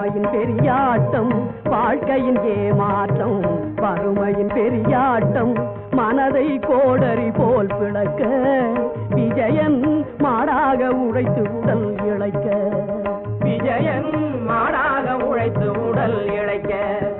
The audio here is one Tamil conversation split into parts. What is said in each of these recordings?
வறுமையின் பெரியாட்டம் வாழ்க்கையின் ஏமாற்றம் வறுமையின் பெரியாட்டம் மனதை கோடரி போல் பிளக்க விஜயன் மாடாக உழைத்து உடல் இழைக்க விஜயன் மாடாக உழைத்து உடல் இழைக்க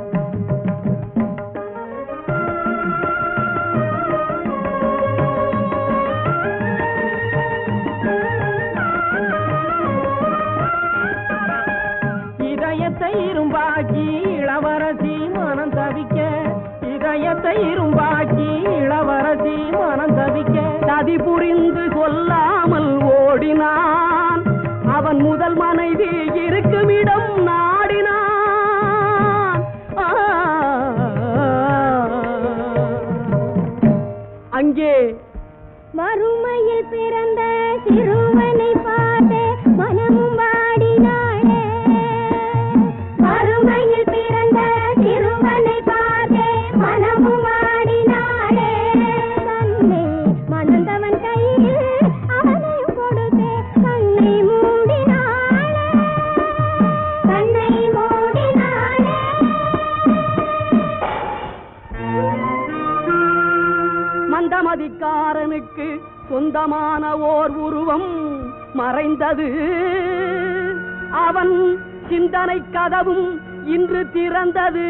இதயத்தை இரும்பாக்கி இளவரசி மனம் தவிக்க இதயத்தை இரும்பாக்கி இளவரசி மனம் தவிக்க சதி புரிந்து சொல்லாமல் ஓடினான் அவன் முதல் மனைவி இருக்குமிடம் நாடினான் ஆ. அங்கே வறுமையில் பிறந்த சிறுவனை பார்த்து மனமும் வாடினாளே வறுமையில் பிறந்த சிறுவனை பார்த்து மனமும் வாடினாளே தன்னை மணந்தவன் கையில் அவனையும் கொடுத்து கண்ணை மூடினாளே கண்ணை மூடினாளே மந்தமதிக்காரனுக்கு சொந்தமான ஓர் உருவம் மறைந்தது அவன் சிந்தனை கதவும் இன்று திறந்தது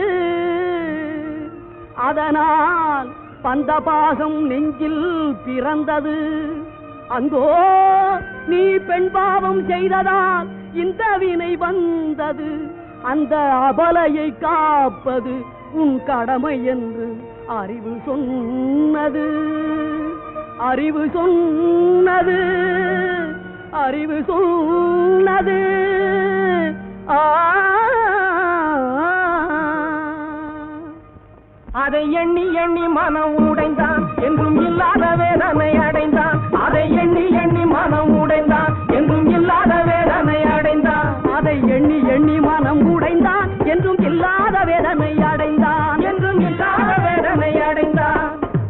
அதனால் பந்தபாசம் நெஞ்சில் பிறந்தது அங்கோ நீ பெண் பாவம் செய்ததால் இந்த வினை வந்தது அந்த அபலையை காப்பது உன் கடமை என்று அறிவு சொன்னது அறிவு சொன்னது அறிவு சொன்னது ஆ அதை எண்ணி எண்ணி மனம் உடைந்தான் என்றும் இல்லாத வேதனை அடைந்தான் அதை எண்ணி எண்ணி மனம் உடைந்தான் என்றும் இல்லாத வேதனை அடைந்தான் அதை எண்ணி எண்ணி மனம் உடைந்தான் என்றும் இல்லாத வேதனை அடைந்தான் என்றும் இல்லாத வேதனை அடைந்தான்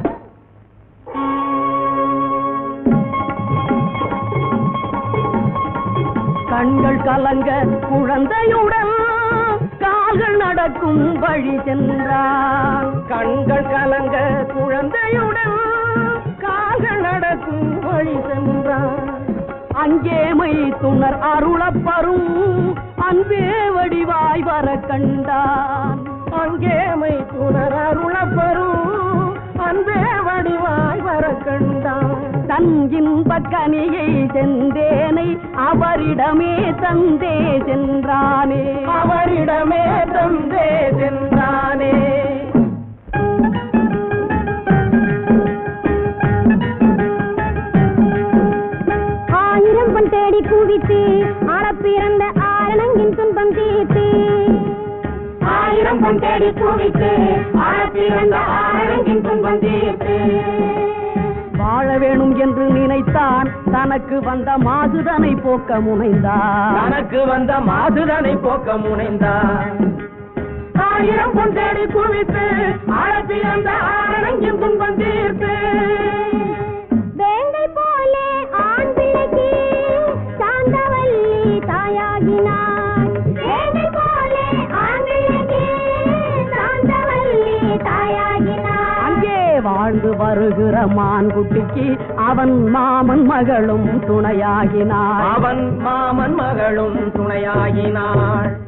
கண்கள் கலங்க குழந்தையுடன் கால்கள் நடக்கும் வழி சென்றான் கண்கள் கலங்க குழந்தையுடன் கால்கள் நடக்கும் வழி சென்றான் அங்கே மை துணர் அருளப்பரும் அன்பே வடிவாய் வர கண்டான் அங்கே மை துணர் அருளப்பரும் அன்பே வடிவாய் வர கண்டான் தன் இன்பக் கனியை சென்றேனை அவரிடமே தந்தே சென்றானே அவரிடமே தந்தே சென்றானே ஆயிரம் பண் தேடி குவித்து ஆளப்பிறந்த ஆரணங்கின் துன்பம் தீர்த்து ஆயிரம் பொன் தேடி குவித்து ஆழப்பிறந்த ஆரங்கின் துன்பம் தீர்த்து வாழ வேணும் என்று நினைத்தான் தனக்கு வந்த மாசுதனை போக்க முனைந்தான் தனக்கு வந்த மாதுதனை போக்க முனைந்தான் ஆயிரம் பொன் தேடி குவித்து ஆழப்பிறந்த ஆரங்கின் துன்பம் தீர்த்து வேங்கை போலே ஆண் பிள்ளைக்கு சாந்தவல்லி தாயாகினான் வேங்கை போலே ஆண் பிள்ளைக்கு சாந்தவல்லி தாயாகினான் அங்கே வாழ்ந்து வருகிற மான்குட்டிக்கு அவன் மாமன் மகளும் துணையாகினாள் அவன் மாமன் மகளும் துணையாகினாள்